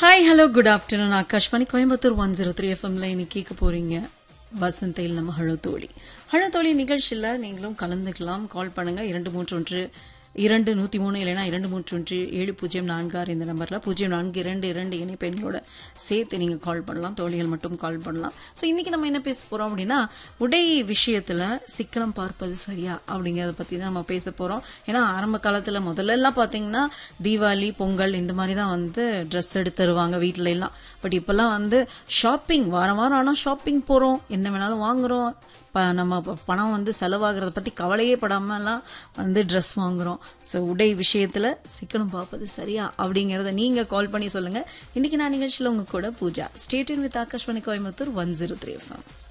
hi hello good afternoon Akashvani Coimbatore one zero three எஃப்எம்ல இன்னைக்கு கேட்க போறீங்க வசந்தையில் நம்ம ஹலோ தோழி ஹலோ தோழி நிகழ்ச்சியில் நீங்களும் கலந்துக்கலாம் கால் பண்ணுங்க இரண்டு மூன்று ஒன்று இரண்டு நூற்றி மூணு இல்லைனா இரண்டு மூன்று ஒன்று ஏழு பூஜ்ஜியம் நான்கு ஆறு இந்த நம்பரில் பூஜ்ஜியம் நான்கு இரண்டு இரண்டு இணைப்பெண்களோட சேர்த்து நீங்கள் கால் பண்ணலாம் தோழிகள் மட்டும் கால் பண்ணலாம் ஸோ இன்றைக்கி நம்ம என்ன பேச போகிறோம் அப்படின்னா உடை விஷயத்தில் சிக்கனம் பார்ப்பது சரியா அப்படிங்கிறத பற்றி தான் நம்ம பேச போகிறோம் ஏன்னா ஆரம்ப காலத்தில் முதல்ல எல்லாம் பார்த்தீங்கன்னா தீபாவளி பொங்கல் இந்த மாதிரி தான் வந்து ட்ரெஸ் எடுத்து தருவாங்க வீட்டில எல்லாம் பட் இப்போல்லாம் வந்து ஷாப்பிங் வாரம் வாரம் ஆனால் ஷாப்பிங் போகிறோம் என்ன வேணாலும் வாங்குறோம் ப நம்ம ப- பணம் வந்து செலவாகிறத பற்றி கவலையே படாமலாம் வந்து ட்ரெஸ் வாங்குறோம் ஸோ உடை விஷயத்தில் சிக்கனம் பார்ப்பது சரியா அப்படிங்கிறத நீங்கள் கால் பண்ணி சொல்லுங்கள் இன்றைக்கி நான் நிகழ்ச்சியில் உங்கள் கூட Pooja stay tuned with Akashvani Coimbatore one zero three FM